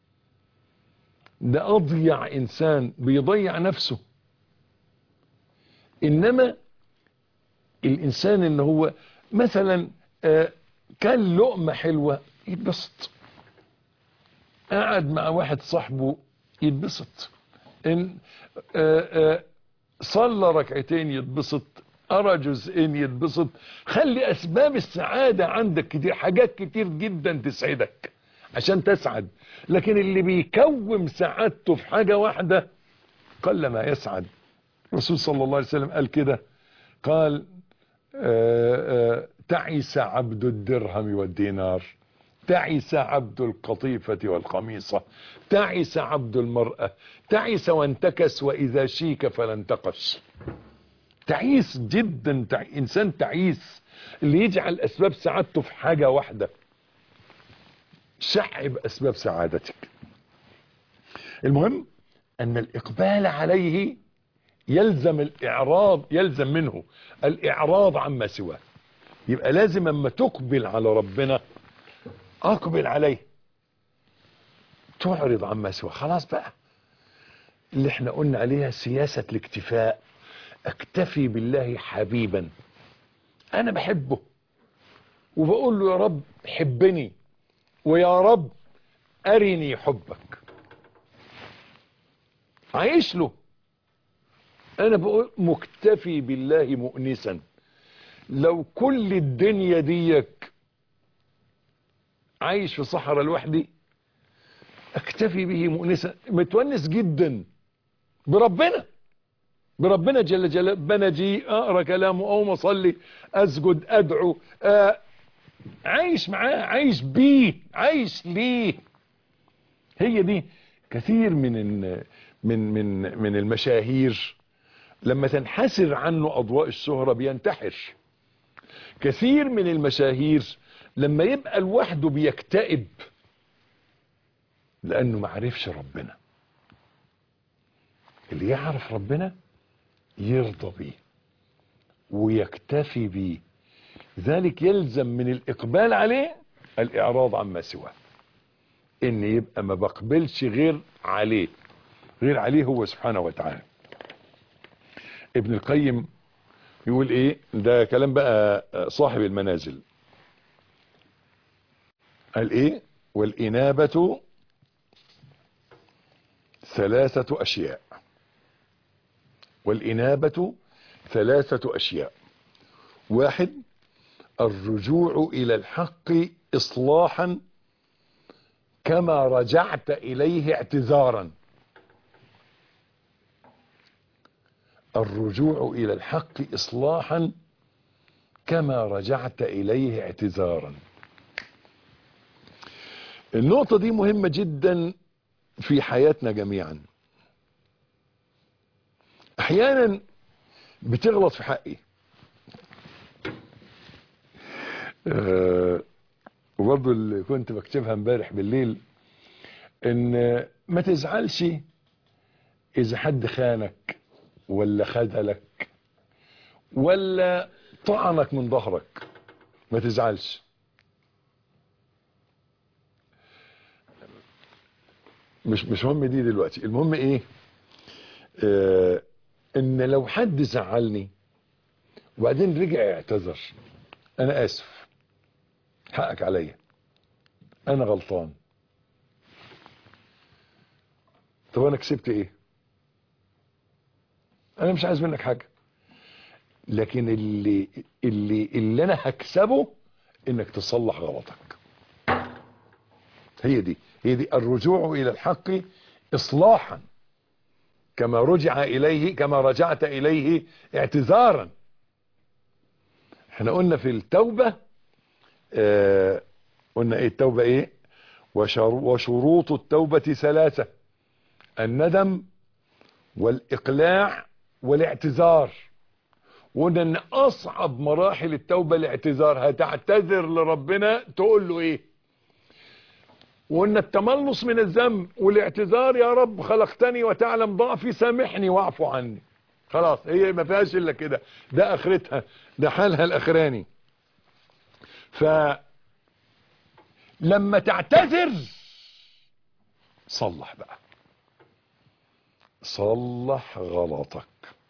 ده اضيع انسان بيضيع نفسه انما الانسان ان هو مثلا آه، كان لقمة حلوة يتبسط قعد مع واحد صاحبه يتبسط ان آه، آه، صلى ركعتين يتبسط قرا جزئين يتبسط خلي اسباب السعادة عندك كتير حاجات كتير جدا تسعدك عشان تسعد لكن اللي بيكوم سعادته في حاجة واحدة قل ما يسعد الرسول صلى الله عليه وسلم قال كده قال آه، آه، تعس عبد الدرهم والدينار تعس عبد القطيفة والقميصة تعس عبد المرأة تعس وانتكس وإذا شيك فلا انتقش تعيس جدا تع... إنسان تعيس اللي يجعل أسباب سعادته في حاجة واحدة شعب أسباب سعادتك المهم أن الإقبال عليه يلزم الإعراض يلزم منه الإعراض عما سواه يبقى لازم اما تقبل على ربنا اقبل عليه تعرض عما سواه خلاص بقى اللي احنا قلنا عليها سياسة الاكتفاء اكتفي بالله حبيبا انا بحبه وبقول له يا رب حبني ويا رب ارني حبك عايش له انا بقول مكتفي بالله مؤنسا لو كل الدنيا ديك عايش في صحراء لوحدي اكتفي به مؤنسا متونس جدا بربنا بربنا جل جلاله بنجي اقرا كلامه او مصلي اسجد ادعو آه عايش معاه عايش بيه عايش ليه هي دي كثير من ال- من من من المشاهير لما تنحسر عنه اضواء الشهرة بينتحر كثير من المشاهير لما يبقى لوحده بيكتئب لانه ما عرفش ربنا اللي يعرف ربنا يرضى بيه ويكتفي بيه ذلك يلزم من الاقبال عليه الاعراض عما سواه ان يبقى ما بقبلش غير عليه غير عليه هو سبحانه وتعالى ابن القيم يقول ايه ده كلام بقى صاحب المنازل قال ايه والانابة ثلاثة اشياء والانابة ثلاثة اشياء واحد الرجوع الى الحق اصلاحا كما رجعت اليه اعتذارا الرجوع الى الحق اصلاحا كما رجعت اليه اعتذارا النقطة دي مهمة جدا في حياتنا جميعا احيانا بتغلط في حقي أه وبرضه اللي كنت بكتبها امبارح بالليل ان ما تزعلش اذا حد خانك ولا خذلك ولا طعنك من ظهرك ما تزعلش مش مش مهم دي دلوقتي المهم ايه آه ان لو حد زعلني وبعدين رجع اعتذر انا اسف حقك عليا انا غلطان طب انا كسبت ايه انا مش عايز منك حاجة لكن اللي اللي اللي انا هكسبه انك تصلح غلطك هي دي هي دي الرجوع الى الحق اصلاحا كما رجع اليه كما رجعت اليه اعتذارا احنا قلنا في التوبة اه قلنا ايه التوبة ايه وشر وشروط التوبة ثلاثة الندم والاقلاع والاعتذار وقلنا ان اصعب مراحل التوبة الاعتذار هتعتذر لربنا تقول له ايه وان التملص من الذنب والاعتذار يا رب خلقتني وتعلم ضعفي سامحني واعف عني خلاص هي ما فيهاش الا كده ده اخرتها ده حالها الاخراني ف لما تعتذر صلح بقى صلح غلطك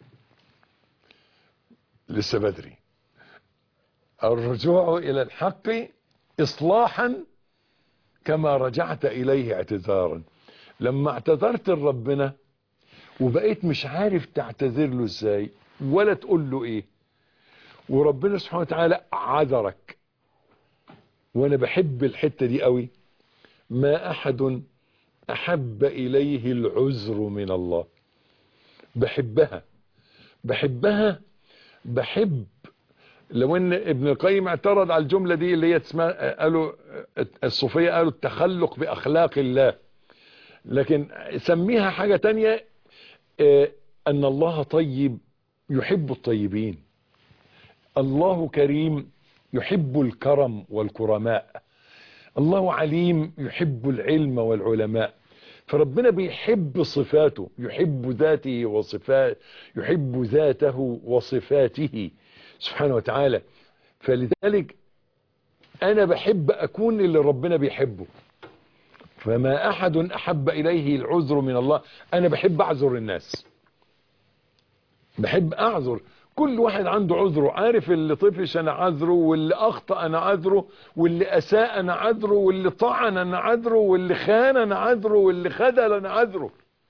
لسه بدري الرجوع الى الحق اصلاحا كما رجعت اليه اعتذارا لما اعتذرت لربنا وبقيت مش عارف تعتذر له ازاي ولا تقول له ايه وربنا سبحانه وتعالى عذرك وانا بحب الحتة دي قوي ما احد احب اليه العذر من الله بحبها بحبها بحب لو ان ابن القيم اعترض على الجملة دي اللي هي اسمها قالوا الصوفية قالوا التخلق باخلاق الله لكن سميها حاجة تانية اه ان الله طيب يحب الطيبين الله كريم يحب الكرم والكرماء الله عليم يحب العلم والعلماء فربنا بيحب صفاته يحب ذاته وصفات يحب ذاته وصفاته سبحانه وتعالى فلذلك انا بحب اكون اللي ربنا بيحبه فما احد احب اليه العذر من الله انا بحب اعذر الناس بحب اعذر كل واحد عنده عذره عارف اللي طفش انا عذره واللي اخطأ انا عذره واللي اساء انا عذره واللي طعن انا عذره واللي خان انا عذره واللي خذل انا عذره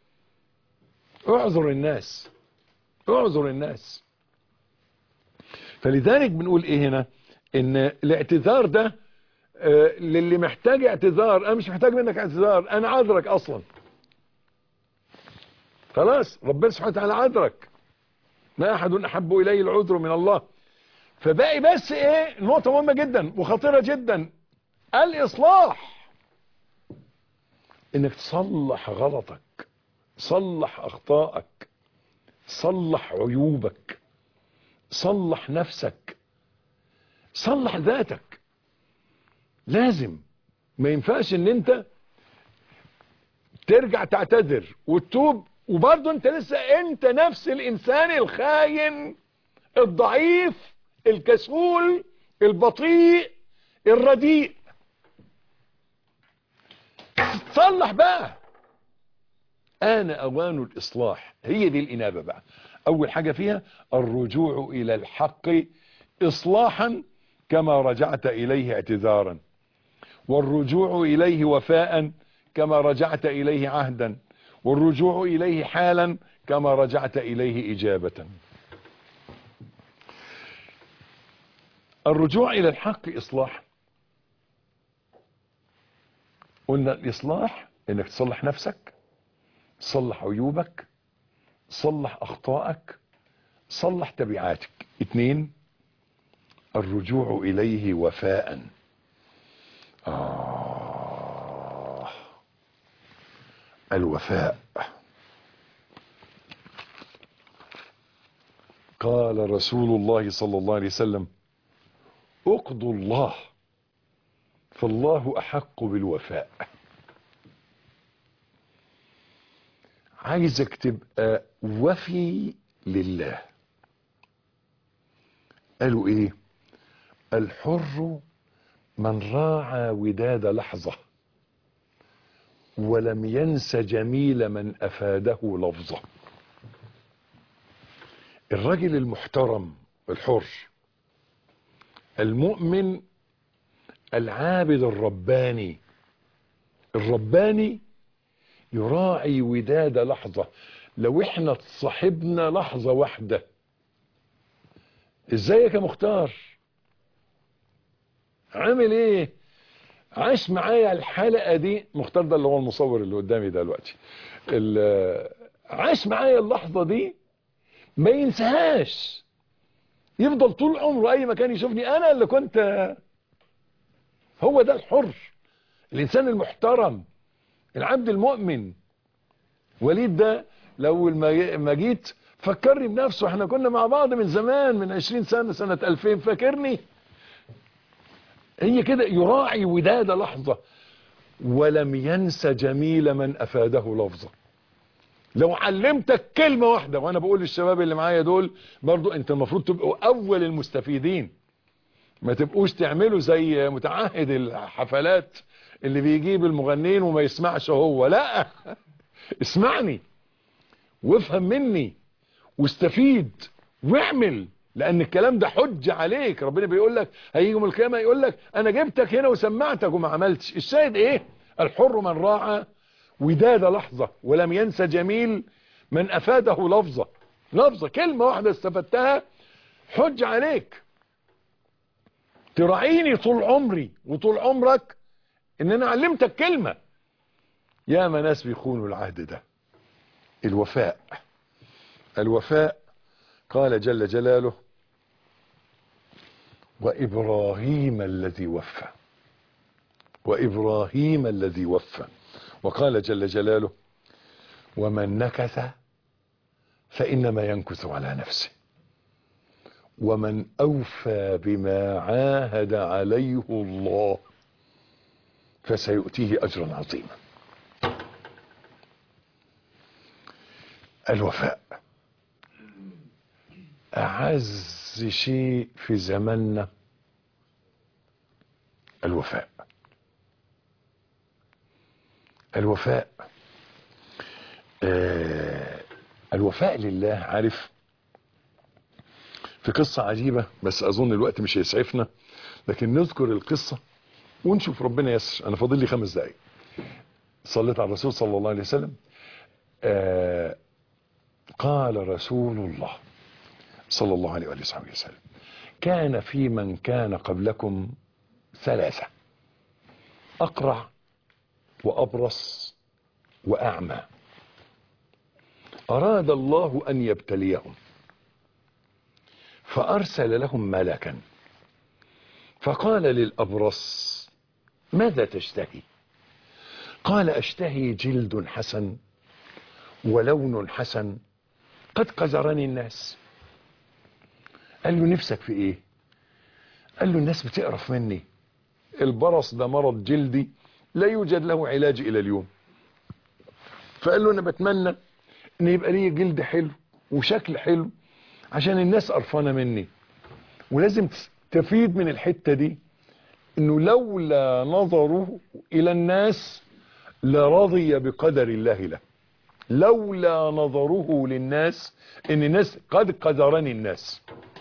اعذر الناس اعذر الناس فلذلك بنقول ايه هنا ان الاعتذار ده آه للي محتاج اعتذار انا مش محتاج منك اعتذار انا عذرك اصلا خلاص ربنا سبحانه وتعالى عذرك ما احد احب اليه العذر من الله فباقي بس ايه نقطة مهمة جدا وخطيرة جدا الاصلاح انك تصلح غلطك صلح اخطائك صلح عيوبك صلح نفسك صلح ذاتك لازم ما ينفعش ان انت ترجع تعتذر وتتوب وبرضه انت لسه انت نفس الانسان الخاين الضعيف الكسول البطيء الرديء تصلح بقى آن أوان الإصلاح هي دي الإنابة بقى أول حاجة فيها الرجوع إلى الحق إصلاحا كما رجعت إليه اعتذارا والرجوع إليه وفاء كما رجعت إليه عهدا والرجوع إليه حالا كما رجعت إليه إجابة الرجوع إلى الحق إصلاح قلنا الإصلاح إنك تصلح نفسك تصلح عيوبك صلح أخطائك صلح تبعاتك اتنين الرجوع إليه وفاء آه الوفاء قال رسول الله صلى الله عليه وسلم اقضوا الله فالله أحق بالوفاء عايزك تبقى وفي لله قالوا ايه الحر من راعى وداد لحظة ولم ينس جميل من افاده لفظة الرجل المحترم الحر المؤمن العابد الرباني الرباني يراعي وداد لحظة لو احنا تصاحبنا لحظة واحدة ازيك يا مختار عامل ايه عاش معايا الحلقة دي مختار ده اللي هو المصور اللي قدامي ده دلوقتي عاش معايا اللحظة دي ما ينساهاش يفضل طول عمره اي مكان يشوفني انا اللي كنت هو ده الحر الانسان المحترم العبد المؤمن وليد ده لو ما ما جيت فكرني بنفسه احنا كنا مع بعض من زمان من 20 سنة سنة 2000 فاكرني هي كده يراعي وداد لحظة ولم ينس جميل من افاده لفظه لو علمتك كلمة واحدة وانا بقول للشباب اللي معايا دول برضو انت المفروض تبقوا اول المستفيدين ما تبقوش تعملوا زي متعهد الحفلات اللي بيجيب المغنين وما يسمعش هو لا اسمعني وافهم مني واستفيد واعمل لان الكلام ده حج عليك ربنا بيقول لك هيجي يوم القيامه يقول لك انا جبتك هنا وسمعتك وما عملتش الشاهد ايه الحر من راعى وداد لحظه ولم ينسى جميل من افاده لفظه لفظه كلمه واحده استفدتها حج عليك تراعيني طول عمري وطول عمرك ان انا علمتك كلمه يا ما ناس بيخونوا العهد ده الوفاء الوفاء قال جل جلاله وإبراهيم الذي وفى وإبراهيم الذي وفى وقال جل جلاله ومن نكث فإنما ينكث على نفسه ومن أوفى بما عاهد عليه الله فسيؤتيه أجرا عظيما الوفاء أعز شيء في زماننا الوفاء الوفاء آه الوفاء لله عارف في قصة عجيبة بس أظن الوقت مش هيسعفنا لكن نذكر القصة ونشوف ربنا يسر أنا فاضل لي خمس دقايق صليت على الرسول صلى الله عليه وسلم آه قال رسول الله صلى الله عليه وآله وصحبه وسلم كان في من كان قبلكم ثلاثة أقرع وأبرص وأعمى أراد الله أن يبتليهم فأرسل لهم ملكا فقال للأبرص ماذا تشتهي قال أشتهي جلد حسن ولون حسن قد قذرني الناس قال له نفسك في ايه قال له الناس بتقرف مني البرص ده مرض جلدي لا يوجد له علاج الى اليوم فقال له انا بتمنى ان يبقى لي جلد حلو وشكل حلو عشان الناس قرفانه مني ولازم تستفيد من الحته دي انه لولا نظره الى الناس لرضي بقدر الله له لولا نظره للناس ان الناس قد قدرني الناس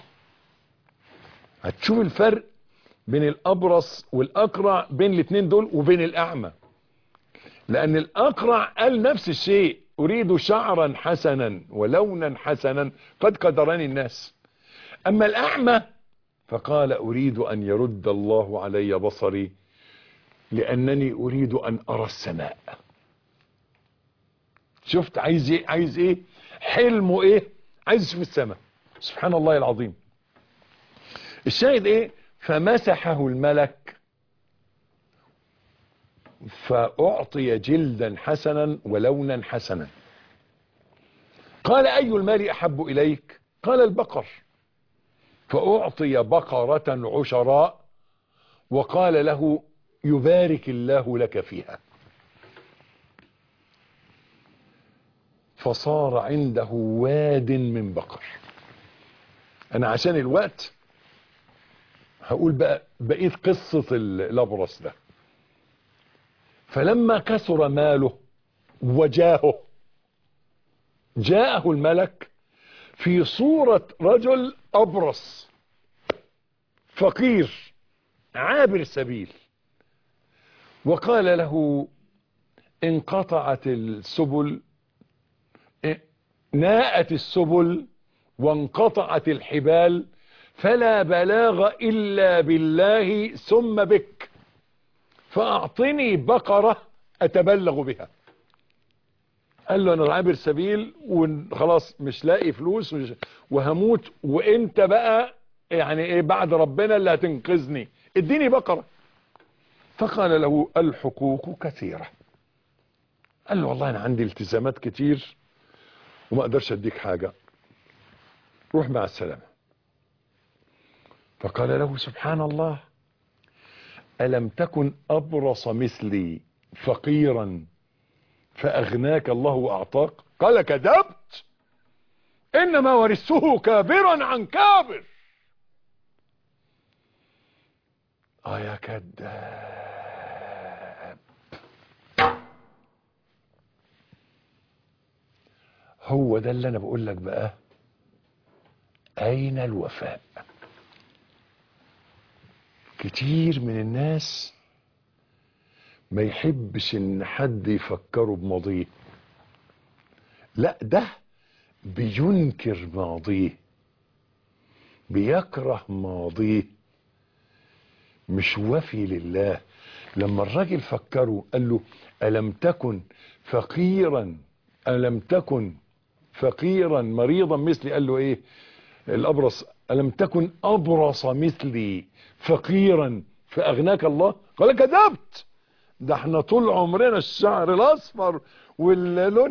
هتشوف الفرق بين الابرص والاقرع بين الاثنين دول وبين الاعمى لان الاقرع قال نفس الشيء اريد شعرا حسنا ولونا حسنا قد قدرني الناس اما الاعمى فقال اريد ان يرد الله علي بصري لانني اريد ان ارى السماء شفت عايز ايه عايز ايه حلمه ايه عايز يشوف السماء سبحان الله العظيم الشاهد ايه فمسحه الملك فاعطي جلدا حسنا ولونا حسنا قال اي المال احب اليك قال البقر فاعطي بقرة عشراء وقال له يبارك الله لك فيها فصار عنده واد من بقر انا عشان الوقت هقول بقى بقيت قصة الابرص ده فلما كثر ماله وجاهه جاءه الملك في صورة رجل ابرص فقير عابر سبيل وقال له انقطعت السبل ناءت السبل وانقطعت الحبال فلا بلاغ إلا بالله ثم بك فأعطني بقرة أتبلغ بها قال له أنا عابر سبيل وخلاص مش لاقي فلوس مش وهموت وانت بقى يعني ايه بعد ربنا اللي هتنقذني اديني بقرة فقال له الحقوق كثيرة قال له والله انا عندي التزامات كتير وما اقدرش اديك حاجة روح مع السلامة فقال له سبحان الله ألم تكن أبرص مثلي فقيرا فأغناك الله وأعطاك قال كذبت إنما ورثته كابرا عن كابر آه يا كذاب هو ده اللي أنا بقول لك بقى أين الوفاء كتير من الناس ما يحبش ان حد يفكره بماضيه لا ده بينكر ماضيه بيكره ماضيه مش وفي لله لما الراجل فكره قال له ألم تكن فقيرا ألم تكن فقيرا مريضا مثلي قال له ايه الأبرص ألم تكن أبرص مثلي فقيرا فأغناك الله قال كذبت ده احنا طول عمرنا الشعر الأصفر واللون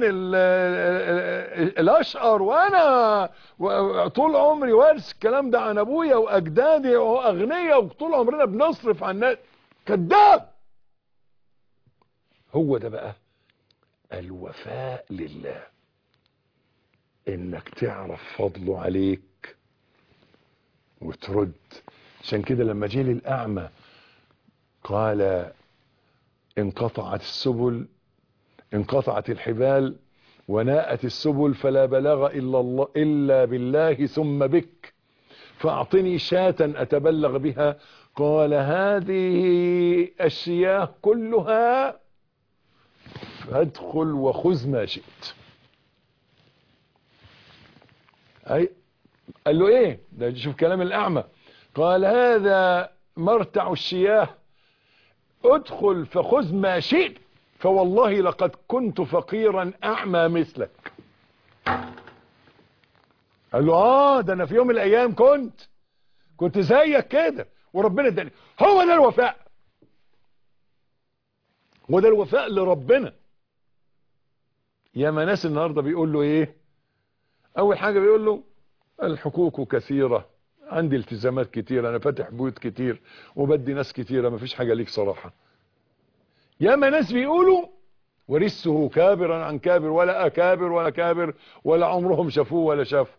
الأشقر وأنا طول عمري وارث الكلام ده عن أبويا وأجدادي وأغنية وطول عمرنا بنصرف عن الناس كذاب هو ده بقى الوفاء لله انك تعرف فضله عليك وترد عشان كده لما جه للأعمى قال انقطعت السبل انقطعت الحبال وناءت السبل فلا بلاغ إلا, الله إلا بالله ثم بك فأعطني شاة أتبلغ بها قال هذه الشياه كلها فادخل وخذ ما شئت أي قال له ايه ده شوف كلام الاعمى قال هذا مرتع الشياه ادخل فخذ ما شئت فوالله لقد كنت فقيرا اعمى مثلك قال له اه ده انا في يوم من الايام كنت كنت زيك كده وربنا اداني هو ده الوفاء وده الوفاء لربنا ياما ناس النهارده بيقول له ايه اول حاجه بيقول له الحقوق كثيره عندي التزامات كتيره انا فاتح بيوت كتير وبدي ناس كتيره مفيش حاجه ليك صراحه ياما ناس بيقولوا ورثه كابرا عن كابر ولا اكابر ولا كابر ولا عمرهم شافوه ولا شافوا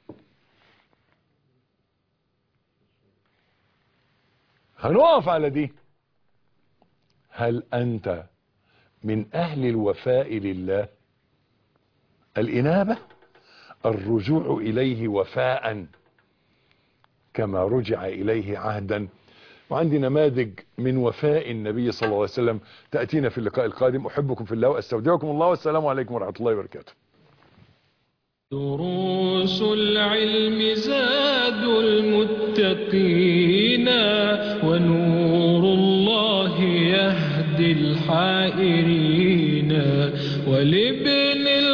هنقف على دي هل انت من اهل الوفاء لله الانابه الرجوع اليه وفاء كما رجع اليه عهدا وعندي نماذج من وفاء النبي صلى الله عليه وسلم تأتينا في اللقاء القادم أحبكم في الله وأستودعكم الله والسلام عليكم ورحمة الله وبركاته دروس العلم زاد المتقين ونور الله يهدي الحائرين ولابن